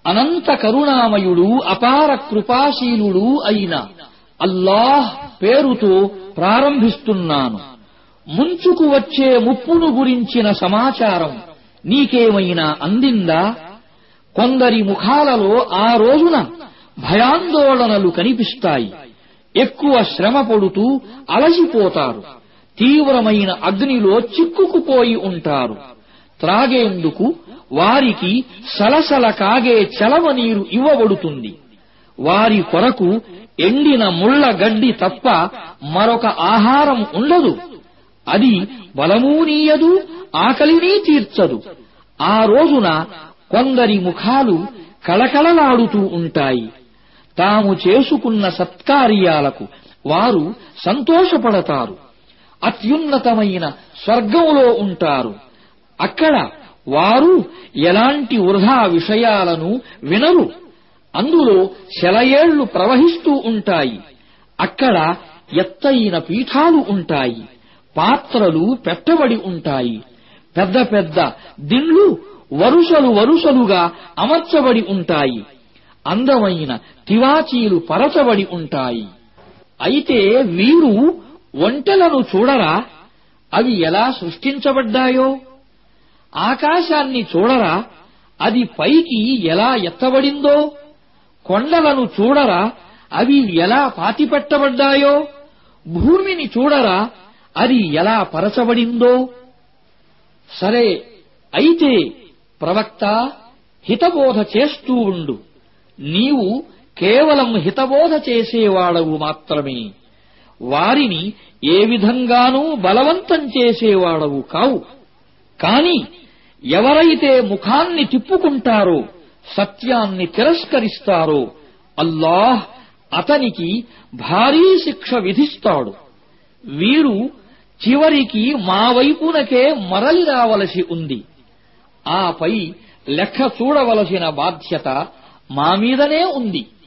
అనంత కరుణామయుడు అపార కృపాశీలుడు అయిన అల్లాహ్ పేరుతో ప్రారంభిస్తున్నాను ముంచుకు వచ్చే ముప్పును గురించిన సమాచారం నీకేమైనా అందిందా కొందరి ముఖాలలో ఆ రోజున భయాందోళనలు కనిపిస్తాయి ఎక్కువ శ్రమ పడుతూ అలసిపోతారు తీవ్రమైన అగ్నిలో చిక్కుకుపోయి ఉంటారు త్రాగేందుకు వారికి సలసల కాగే చలవ నీరు ఇవ్వబడుతుంది వారి కొరకు ఎండిన ముళ్ల గడ్డి తప్ప మరొక ఆహారం ఉండదు అది బలమూనీయదు ఆకలినీ తీర్చదు ఆ రోజున కొందరి ముఖాలు కళకళలాడుతూ ఉంటాయి తాము చేసుకున్న సత్కార్యాలకు వారు సంతోషపడతారు అత్యున్నతమైన స్వర్గంలో ఉంటారు అక్కడ వారు ఎలాంటి వృధా విషయాలను వినరు అందులో శలయేళ్లు ప్రవహిస్తూ ఉంటాయి అక్కడ ఎత్తైన పీఠాలు ఉంటాయి పాత్రలు పెట్టబడి ఉంటాయి పెద్ద పెద్ద దిండ్లు వరుసలు వరుసలుగా అమర్చబడి ఉంటాయి అందమైన తివాచీలు పరచబడి ఉంటాయి అయితే వీరు ఒంటెలను చూడరా అవి ఎలా సృష్టించబడ్డాయో ఆకాశాన్ని చూడరా అది పైకి ఎలా ఎత్తబడిందో కొండలను చూడరా అవి ఎలా పాతిపెట్టబడ్డాయో భూమిని చూడరా అది ఎలా పరచబడిందో సరే అయితే ప్రవక్త హితబోధ చేస్తూ ఉండు నీవు కేవలం హితబోధ చేసేవాడవు మాత్రమే వారిని ఏ విధంగానూ బలవంతం చేసేవాడవు కావు కాని ఎవరైతే ముఖాన్ని తిప్పుకుంటారో సత్యాన్ని తిరస్కరిస్తారో అల్లాహ్ అతనికి భారీ శిక్ష విధిస్తాడు వీరు చివరికి మా వైపునకే మరలి రావలసి ఉంది ఆపై లెక్క చూడవలసిన బాధ్యత మా మీదనే ఉంది